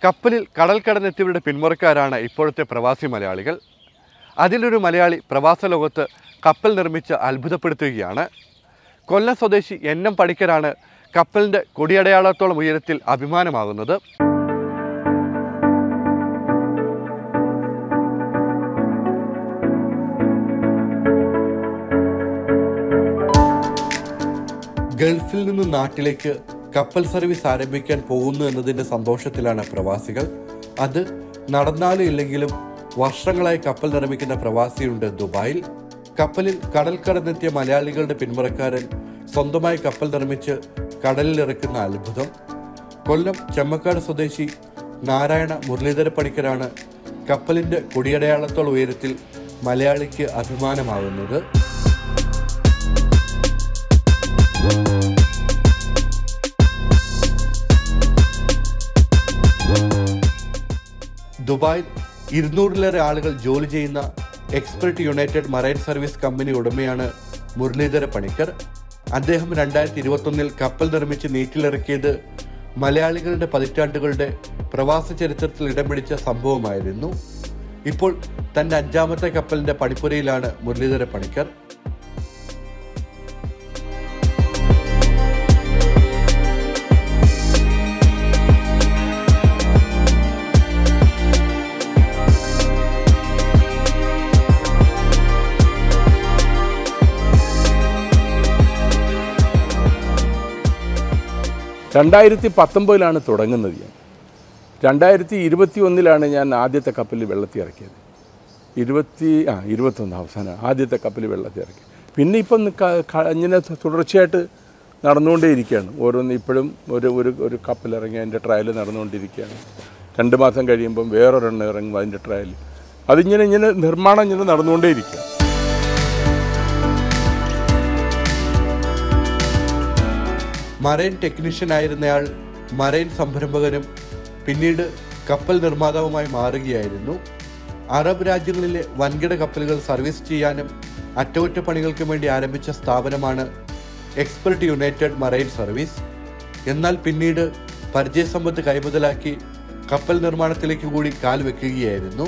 കപ്പലിൽ കടൽ കടന്നെത്തിയവരുടെ പിന്മുറക്കാരാണ് ഇപ്പോഴത്തെ പ്രവാസി മലയാളികൾ അതിലൊരു മലയാളി പ്രവാസ ലോകത്ത് കപ്പൽ നിർമ്മിച്ച് അത്ഭുതപ്പെടുത്തുകയാണ് കൊല്ലം സ്വദേശി എൻ എം പണിക്കരാണ് കപ്പലിൻ്റെ കൊടിയടയാളത്തോളം ഉയരത്തിൽ അഭിമാനമാകുന്നത് ഗൾഫിൽ നിന്ന് നാട്ടിലേക്ക് കപ്പൽ സർവീസ് ആരംഭിക്കാൻ പോകുന്നു എന്നതിൻ്റെ സന്തോഷത്തിലാണ് പ്രവാസികൾ അത് നടന്നാലും ഇല്ലെങ്കിലും വർഷങ്ങളായി കപ്പൽ നിർമ്മിക്കുന്ന പ്രവാസിയുണ്ട് ദുബായിൽ കപ്പലിൽ കടൽ കടന്നെത്തിയ മലയാളികളുടെ പിന്മുറക്കാരൻ സ്വന്തമായി കപ്പൽ നിർമ്മിച്ച് കടലിൽ ഇറക്കുന്ന അത്ഭുതം കൊല്ലം ചെമ്മക്കാട് സ്വദേശി നാരായണ മുരളീധര പണിക്കരാണ് കപ്പലിന്റെ കൊടിയടയാളത്തോളം ഉയരത്തിൽ മലയാളിക്ക് അഭിമാനമാകുന്നത് ദുബായിൽ ഇരുന്നൂറിലേറെ ആളുകൾ ജോലി ചെയ്യുന്ന expert united marine service company ഉടമയാണ് മുരളീധര പണിക്കർ അദ്ദേഹം രണ്ടായിരത്തി ഇരുപത്തൊന്നിൽ കപ്പൽ നിർമ്മിച്ച് നീറ്റിലിറക്കിയത് മലയാളികളുടെ പതിറ്റാണ്ടുകളുടെ പ്രവാസ ചരിത്രത്തിൽ ഇടം പിടിച്ച സംഭവമായിരുന്നു ഇപ്പോൾ തന്റെ അഞ്ചാമത്തെ കപ്പലിന്റെ പണിപ്പുരയിലാണ് മുരളീധര പണിക്കർ രണ്ടായിരത്തി പത്തൊമ്പതിലാണ് തുടങ്ങുന്നത് ഞാൻ രണ്ടായിരത്തി ഇരുപത്തി ഒന്നിലാണ് ഞാൻ ആദ്യത്തെ കപ്പലിൽ വെള്ളത്തിൽ ഇറക്കിയത് ഇരുപത്തി ആ ഇരുപത്തൊന്ന് അവസാനം ആദ്യത്തെ കപ്പലിൽ വെള്ളത്തിൽ ഇറക്കി പിന്നെ ഇപ്പം ക- ക- ഇങ്ങനെ തുടർച്ചയായിട്ട് നടന്നുകൊണ്ടേയിരിക്കുകയാണ് ഓരോന്ന് ഇപ്പോഴും ഒരു ഒരു ഒരു കപ്പലിറങ്ങി അതിൻ്റെ ട്രയൽ നടന്നുകൊണ്ടിരിക്കുകയാണ് രണ്ട് മാസം കഴിയുമ്പം വേറൊരെണ്ണം ഇറങ്ങും അതിൻ്റെ ട്രയൽ അതിങ്ങനെ ഇങ്ങനെ നിർമ്മാണം ഇങ്ങനെ നടന്നുകൊണ്ടേയിരിക്കുക മറൈൻ ടെക്നീഷ്യനായിരുന്നയാൾ മറൈൻ സംരംഭകനും പിന്നീട് കപ്പൽ നിർമ്മാതാവുമായി മാറുകയായിരുന്നു അറബ് രാജ്യങ്ങളിലെ വൻകിട കപ്പലുകൾ സർവീസ് ചെയ്യാനും അറ്റകുറ്റപ്പണികൾക്കും വേണ്ടി ആരംഭിച്ച സ്ഥാപനമാണ് എക്സ്പെർട്ട് യുണൈറ്റഡ് മറൈൻ സർവീസ് എന്നാൽ പിന്നീട് പരിചയസമ്പത്ത് കൈമുതലാക്കി കപ്പൽ നിർമ്മാണത്തിലേക്ക് കൂടി കാൽ വെക്കുകയായിരുന്നു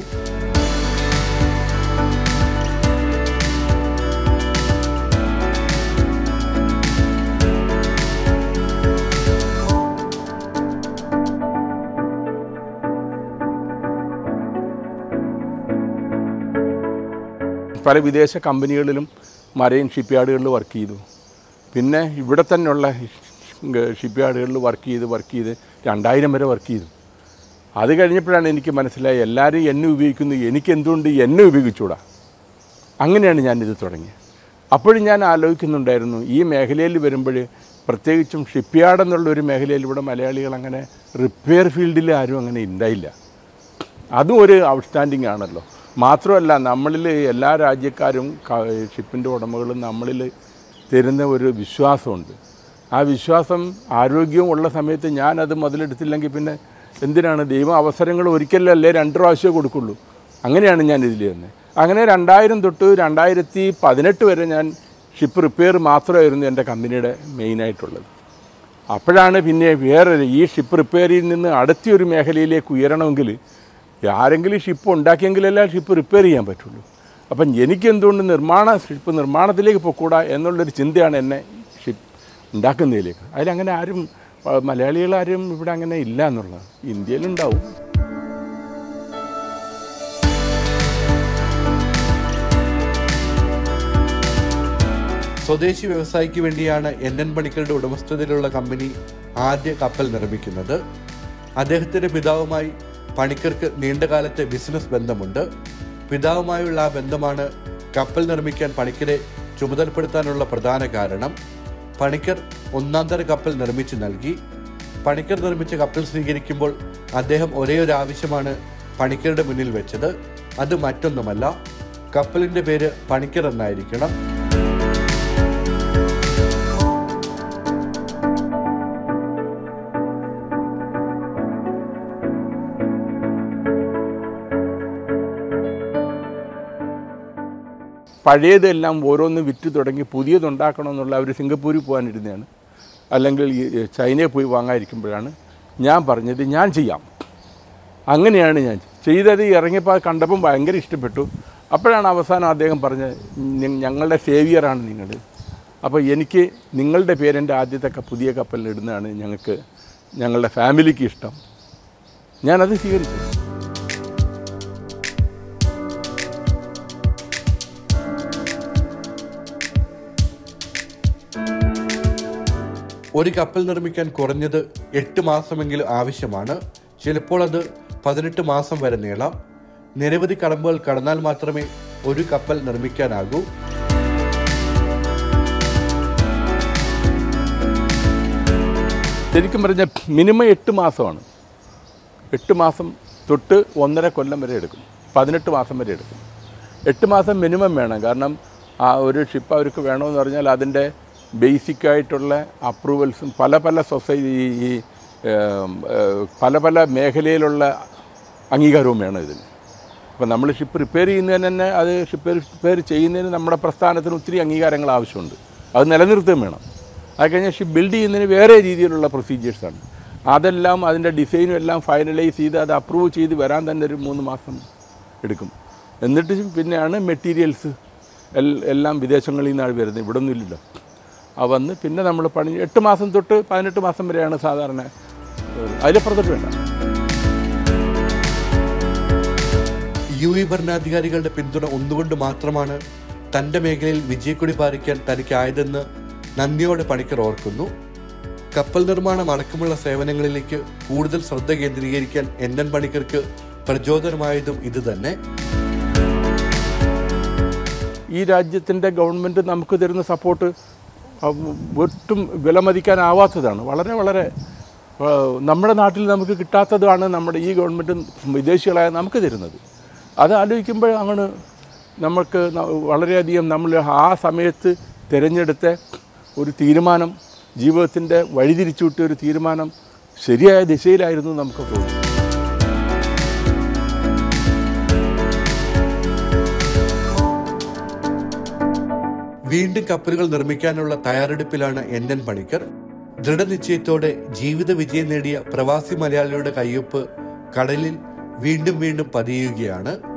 പല വിദേശ കമ്പനികളിലും മറൈൻ ഷിപ്പ് യാർഡുകളിൽ വർക്ക് ചെയ്തു പിന്നെ ഇവിടെ തന്നെയുള്ള ഷിപ്പ് യാർഡുകളിൽ വർക്ക് ചെയ്ത് വർക്ക് ചെയ്ത് രണ്ടായിരം വരെ വർക്ക് ചെയ്തു അത് കഴിഞ്ഞപ്പോഴാണ് എനിക്ക് മനസ്സിലായി എല്ലാവരും എന്നെ ഉപയോഗിക്കുന്നു എനിക്ക് എന്തുകൊണ്ട് എന്നെ ഉപയോഗിച്ചുകൂടാ അങ്ങനെയാണ് ഞാനിത് തുടങ്ങിയത് അപ്പോഴും ഞാൻ ആലോചിക്കുന്നുണ്ടായിരുന്നു ഈ മേഖലയിൽ വരുമ്പോൾ പ്രത്യേകിച്ചും ഷിപ്പ് യാർഡ് എന്നുള്ള ഒരു മേഖലയിൽ ഇവിടെ മലയാളികൾ അങ്ങനെ റിപ്പയർ ഫീൽഡിൽ ആരും അങ്ങനെ ഉണ്ടായില്ല അതും ഒരു ഔട്ട്സ്റ്റാൻഡിങ് ആണല്ലോ മാത്രമല്ല നമ്മളിൽ എല്ലാ രാജ്യക്കാരും ക- ഷിപ്പിൻ്റെ ഉടമകളും നമ്മളിൽ തരുന്ന ഒരു വിശ്വാസമുണ്ട് ആ വിശ്വാസം ആരോഗ്യവും ഉള്ള സമയത്ത് ഞാനത് മുതലെടുത്തില്ലെങ്കിൽ പിന്നെ എന്തിനാണ് ദൈവം അവസരങ്ങൾ ഒരിക്കലല്ലേ രണ്ട് പ്രാവശ്യമേ കൊടുക്കുള്ളൂ അങ്ങനെയാണ് ഞാൻ ഇതിൽ തന്നെ അങ്ങനെ രണ്ടായിരം തൊട്ട് രണ്ടായിരത്തി പതിനെട്ട് വരെ ഞാൻ ഷിപ്പ് റിപ്പയർ മാത്രമായിരുന്നു എൻ്റെ കമ്പനിയുടെ മെയിനായിട്ടുള്ളത് അപ്പോഴാണ് പിന്നെ വേറെ ഈ ഷിപ്പ് റിപ്പയറിൽ നിന്ന് അടുത്തൊരു മേഖലയിലേക്ക് ഉയരണമെങ്കിൽ ആരെങ്കിലും ഷിപ്പ് ഉണ്ടാക്കിയെങ്കിലല്ലേ ഷിപ്പ് റിപ്പയർ ചെയ്യാൻ പറ്റുള്ളൂ അപ്പം എനിക്ക് എന്തുകൊണ്ട് നിർമ്മാണ ഷിപ്പ് നിർമ്മാണത്തിലേക്ക് പോയിക്കൂടാ എന്നുള്ളൊരു ചിന്തയാണ് എന്നെ ഷിപ്പ് ഉണ്ടാക്കുന്നതിലേക്ക് അതിലങ്ങനെ ആരും ആ, മലയാളികളാരും ഇവിടെ അങ്ങനെ ഇല്ല എന്നുള്ളത് ഇന്ത്യയിലുണ്ടാവും സ്വദേശി വ്യവസായിക്ക് വേണ്ടിയാണ് എൻ എൻ പണിക്കരുടെ ഉടമസ്ഥതയിലുള്ള കമ്പനി ആദ്യ കപ്പൽ നിർമ്മിക്കുന്നത് അദ്ദേഹത്തിന്റെ പിതാവുമായി പണിക്കർക്ക് നീണ്ടകാലത്തെ ബിസിനസ് ബന്ധമുണ്ട് പിതാവുമായുള്ള ആ ബന്ധമാണ് കപ്പൽ നിർമ്മിക്കാൻ പണിക്കരെ ചുമതലപ്പെടുത്താനുള്ള പ്രധാന കാരണം പണിക്കർ ഒന്നാം തര കപ്പൽ നിർമ്മിച്ചു നൽകി പണിക്കർ നിർമ്മിച്ച കപ്പൽ സ്വീകരിക്കുമ്പോൾ അദ്ദേഹം ഒരേ ഒരു ആവശ്യമാണ് പണിക്കരുടെ മുന്നിൽ വെച്ചത് അത് മറ്റൊന്നുമല്ല കപ്പലിന്റെ പേര് പണിക്കർ എന്നായിരിക്കണം പഴയതെല്ലാം ഓരോന്ന് വിറ്റ് തുടങ്ങി പുതിയതുണ്ടാക്കണമെന്നുള്ള അവർ സിംഗപ്പൂരിൽ പോകാനിരുന്നതാണ് അല്ലെങ്കിൽ ഈ ചൈനയിൽ പോയി വാങ്ങാതിരിക്കുമ്പോഴാണ് ഞാൻ പറഞ്ഞത് ഞാൻ ചെയ്യാം അങ്ങനെയാണ് ഞാൻ ചെയ്തത് ഇറങ്ങിയപ്പോൾ അത് കണ്ടപ്പം ഭയങ്കര ഇഷ്ടപ്പെട്ടു അപ്പോഴാണ് അവസാനം അദ്ദേഹം പറഞ്ഞത് "ഞ- ഞങ്ങളുടെ സേവിയറാണ് നിങ്ങൾ അപ്പോൾ എനിക്ക് നിങ്ങളുടെ പേരെൻ്റെ ആദ്യത്തെ ക- പുതിയ കപ്പലിൽ ഇടുന്നതാണ് ഞങ്ങൾക്ക് ഞങ്ങളുടെ ഫാമിലിക്ക് ഇഷ്ടം ഞാനത് സ്വീകരിച്ചു ഒരു കപ്പൽ നിർമ്മിക്കാൻ കുറഞ്ഞത് എട്ട് മാസമെങ്കിലും ആവശ്യമാണ് ചിലപ്പോൾ അത് പതിനെട്ട് മാസം വരെ നീളാം നിരവധി കടമ്പുകൾ കടന്നാൽ മാത്രമേ ഒരു കപ്പൽ നിർമ്മിക്കാനാകൂ ശരിക്കും പറഞ്ഞാൽ മിനിമം എട്ട് മാസമാണ് എട്ട് മാസം തൊട്ട് ഒന്നര കൊല്ലം വരെ എടുക്കും പതിനെട്ട് മാസം വരെ എടുക്കും എട്ട് മാസം മിനിമം വേണം കാരണം ആ ഒരു ഷിപ്പ് അവർക്ക് വേണമെന്ന് പറഞ്ഞാൽ അതിൻ്റെ ബേസിക് ആയിട്ടുള്ള അപ്രൂവൽസും പല പല സൊസൈറ്റി ഈ ഏം, ഏ, പല പല മേഖലയിലുള്ള അംഗീകാരവും വേണം ഇതിന് അപ്പോൾ നമ്മൾ ഷിപ്പ് റിപ്പയർ ചെയ്യുന്നതിന് തന്നെ അത് ഷിപ്പ് റിപ്പയർ ചെയ്യുന്നതിന് നമ്മുടെ പ്രസ്ഥാനത്തിന് ഒത്തിരി അംഗീകാരങ്ങൾ ആവശ്യമുണ്ട് അത് നിലനിർത്തുകയും വേണം അത് കഴിഞ്ഞാൽ ഷിപ്പ് ബിൽഡ് ചെയ്യുന്നതിന് വേറെ രീതിയിലുള്ള പ്രൊസീജിയേഴ്സാണ് അതെല്ലാം അതിൻ്റെ ഡിസൈനും എല്ലാം ഫൈനലൈസ് ചെയ്ത് അത് അപ്രൂവ് ചെയ്ത് വരാൻ തന്നെ ഒരു മൂന്ന് മാസം എടുക്കും എന്നിട്ട് പിന്നെയാണ് മെറ്റീരിയൽസ് എല്ലാം വിദേശങ്ങളിൽ നിന്നാണ് വരുന്നത് ഇവിടെ ഒന്നും ഇല്ലല്ലോ ആ വന്ന് പിന്നെ നമ്മൾ പണി എട്ട് മാസം തൊട്ട് പതിനെട്ട് മാസം വരെയാണ് സാധാരണ അതിലപ്പുറത്തോട്ട് വേണ്ട യു എ ഭരണാധികാരികളുടെ പിന്തുണ ഒന്നുകൊണ്ട് മാത്രമാണ് തന്റെ മേഖലയിൽ വിജയക്കൊടി പാലിക്കാൻ തനിക്കായതെന്ന് നന്ദിയോടെ പണിക്കർ ഓർക്കുന്നു കപ്പൽ നിർമ്മാണം അടക്കമുള്ള സേവനങ്ങളിലേക്ക് കൂടുതൽ ശ്രദ്ധ കേന്ദ്രീകരിക്കാൻ എൻ എൻ പണിക്കർക്ക് പ്രചോദനമായതും ഇതുതന്നെ ഈ രാജ്യത്തിൻ്റെ ഗവൺമെൻറ് നമുക്ക് തരുന്ന സപ്പോർട്ട് ഒട്ടും വിലമതിക്കാനാവാത്തതാണ് വളരെ വളരെ ആ, നമ്മുടെ നാട്ടിൽ നമുക്ക് കിട്ടാത്തതാണ് നമ്മുടെ ഈ ഗവൺമെൻറ് വിദേശികളായ നമുക്ക് തരുന്നത് അത് ആലോചിക്കുമ്പോൾ അങ്ങനെ നമുക്ക് ന- വളരെയധികം നമ്മൾ ആ സമയത്ത് തിരഞ്ഞെടുത്ത ഒരു തീരുമാനം ജീവിതത്തിൻ്റെ വഴിതിരിച്ചുവിട്ട ഒരു തീരുമാനം ശരിയായ ദിശയിലായിരുന്നു നമുക്ക് തോന്നുന്നത് വീണ്ടും കപ്പലുകൾ നിർമ്മിക്കാനുള്ള തയ്യാറെടുപ്പിലാണ് എൻ എൻ പണിക്കർ ദൃഢനിശ്ചയത്തോടെ ജീവിത വിജയം നേടിയ പ്രവാസി മലയാളിയുടെ കയ്യൊപ്പ് കടലിൽ വീണ്ടും വീണ്ടും പതിയുകയാണ്